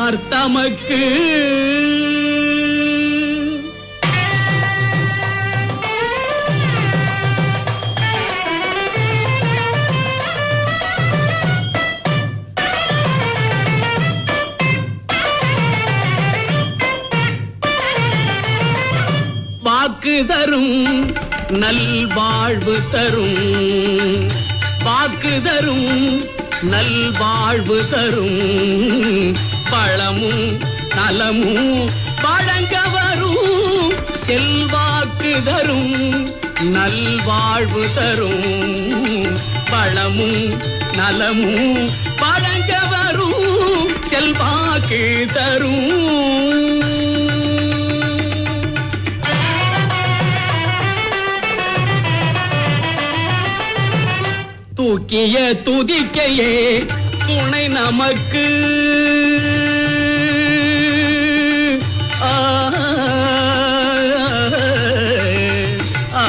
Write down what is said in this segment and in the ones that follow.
செய்வார் தமக்கு வாக்கு தரும் நல்வாழ்வு தரும் வாக்கு தரும் நல்வாழ்வு தரும் பழமும் நலமும் வழங்க வரும் செல்வாக்கு தரும் நல்வாழ்வு தரும் பழமும் நலமும் வழங்க வரும் செல்வாக்கு தரும் தூக்கிய துதிக்கையே துணை நமக்கு ஆ, ஆ,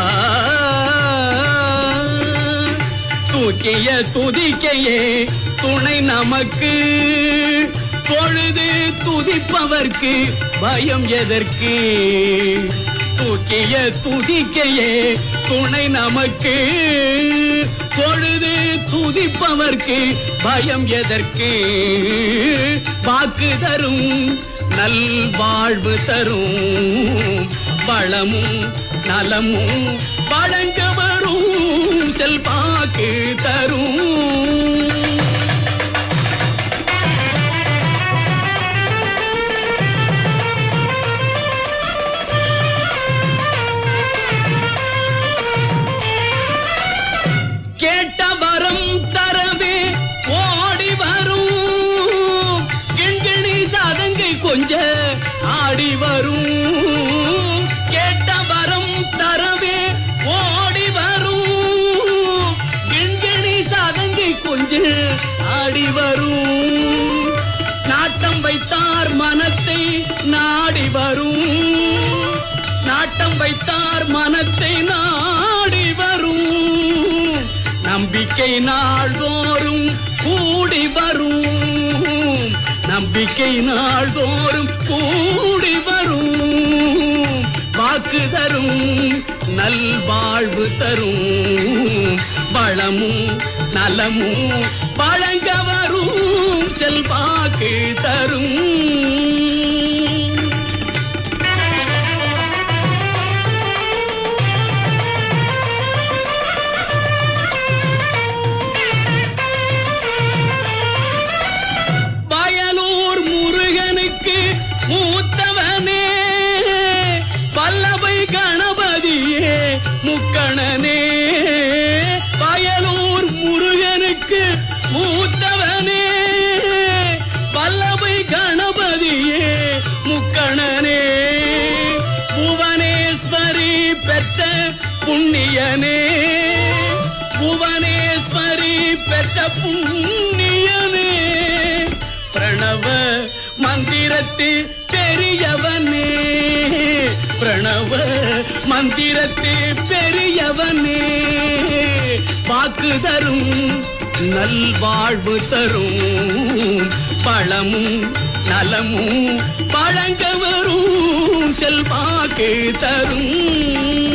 தூக்கிய துதிக்கையே துணை நமக்கு பொழுது துதிப்பவர்க்கு பயம் எதற்கு தூக்கிய துதிக்கையே துணை நமக்கு பொழுது துதிப்பவர்க்கு பயம் எதற்கு வாக்கு தரும் நல்வாழ்வு தரும் வளமும் நலமும் வழங்க வரும் செல்வாக்கு தரும் கேட்ட வரம் தரவே ஓடி வரும் கிண்கிணி சதங்கை கொஞ்ச ஆடி வரும் கேட்ட வரம் தரவே ஓடி வரும் கிண்கிணி சதங்கை கொஞ்ச ஆடி வரும் நாட்டம் வைத்தார் மனத்தை நாடி வரும் நாட்டம் வைத்தார் மனத்தை நாடி வரும் நம்பிக்கை நாள்தோறும் கூடி வரும் நம்பிக்கை நாள்தோறும் கூடி வரும் வாக்கு தரும் நல்வாழ்வு தரும் வளமும் நலமும் வழங்க வரும் செல்வாக்கு தரும் வயலூர் முருகனுக்கு மூத்தவனே பல்லவை கணபதியே முக்கணனே வயலூர் முருகனுக்கு மூத்தவனே பல்லவை கணபதியே முக்கணனே புவனேஸ்வரி பெற்ற புண்ணியனே புவனேஸ்வரி பெற்ற புண்ணியனே பிரணவ மந்திரத்தில் பெரியவனே பிரணவ மந்திரத்தில் பெரியவனே வாக்கு தரும் நல்வாழ்வு தரும் பழமும் நலமும் பழங்க வரும் செல்வாக்கு தரும்